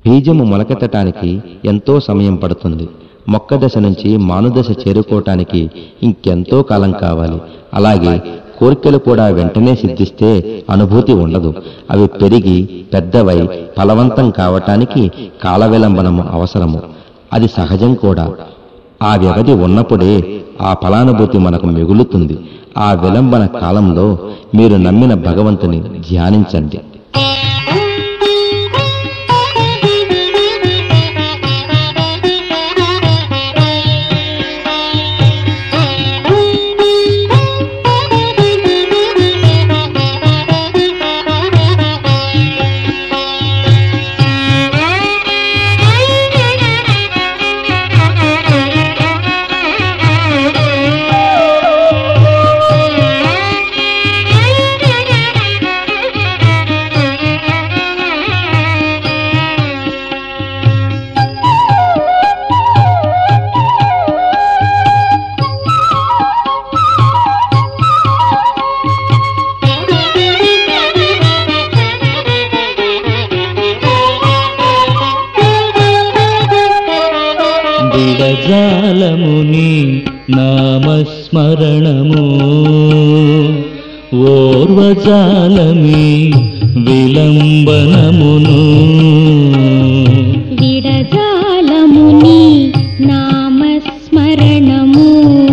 బీజము మొలకెత్తటానికి ఎంతో సమయం పడుతుంది మొక్క దశ నుంచి మానుదశ చేరుకోవటానికి ఇంకెంతో కాలం కావాలి అలాగే కోరికలు కూడా వెంటనే సిద్ధిస్తే అనుభూతి ఉండదు అవి పెరిగి పెద్దవై ఫలవంతం కావటానికి కాల విలంబనము అవసరము అది సహజం కూడా ఆ వ్యవధి ఉన్నప్పుడే ఆ ఫలానుభూతి మనకు మిగులుతుంది ఆ విలంబన కాలంలో మీరు నమ్మిన భగవంతుని ధ్యానించండి విడజాలముని నామస్మరణము ఓర్వజాలమి విలంబనమును విడజాలముని నామస్మరణము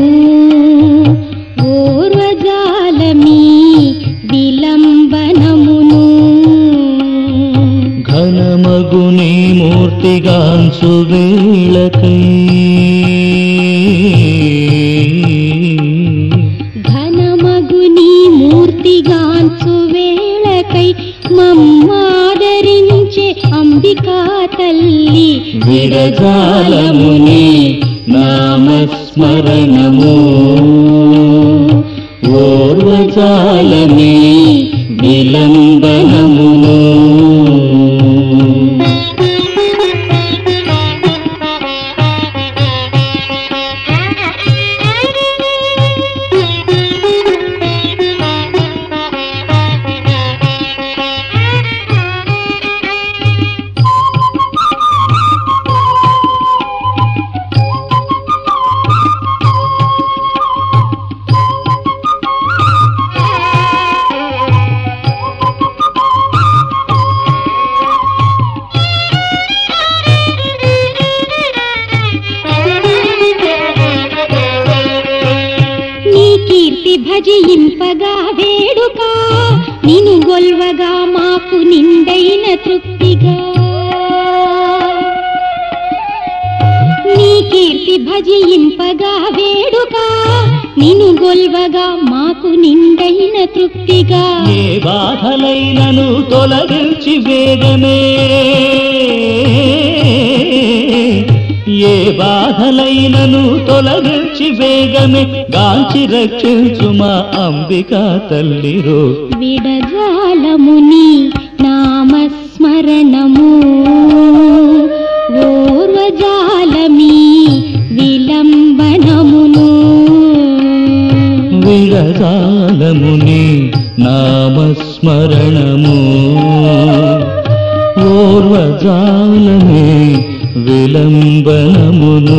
ఓర్వజాలమి విలంబనమును ఘనమగుని మూర్తిగాంచు వేళకై ఘనమగుని మూర్తిగాంచు వేళకై మమ్మాదరించే అంబికా తల్లి విడజాలముని నామస్మరణము ఓర్వజాలమి విలంబనమును నీ కీర్తి భజింపగా వేడుక నిను గొల్వగా మాకు నిండైన తృప్తిగా నీ కీర్తి భజింపగా వేడుక నిను గొల్వగా మాకు నిండైన తృప్తిగా ఏ బాధలైనను తొలగించి వేగమే ఏ బాధలైనను తొలగించి వేగమే గాంచి రక్షించు మా అంబికా తల్లిరో విడజాలముని నామస్మరణము ఓర్వజాలమి విలంబనమును విడజాలముని నామస్మరణము ఓర్వజాలమే విలంబనమును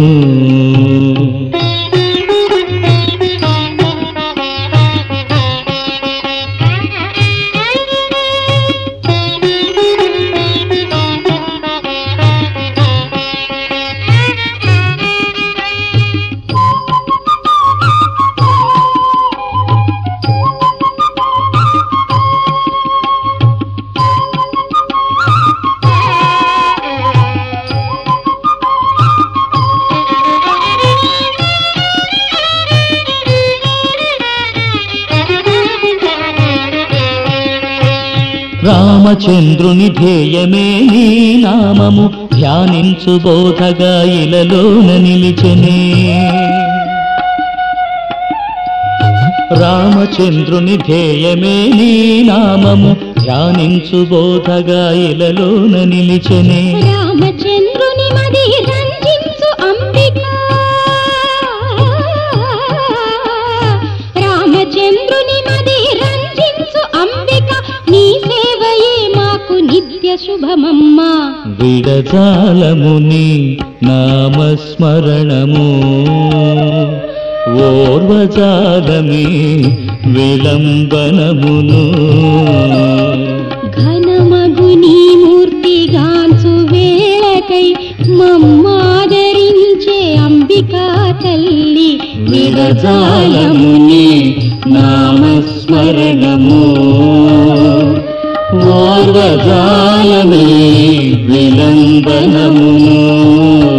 రామచంద్రుని ధ్యేయమే నీ నామము ధ్యానించు బోధగా ఇలలోన నిలిచెనే రామచంద్రుని ధ్యేయమే నీ నామము ధ్యానించు బోధగా ఇలలోన నిలిచెనే రామచంద్రుని మది రంజించు అంబిక రామచంద్రుని మది రంజించు అంబిక నీ సేవయే మాకు నిత్య శుభ శుభమమ్మా విడజాలముని నామస్మరణము ఓర్వజాలమి విలంబనమును ఘనమగుని మూర్తిగాంచు వేళకై మమ్మాదరించే అంబికా తల్లి విడజాలముని నామస్మరణము ఓర్వజాలమి విలంబనమును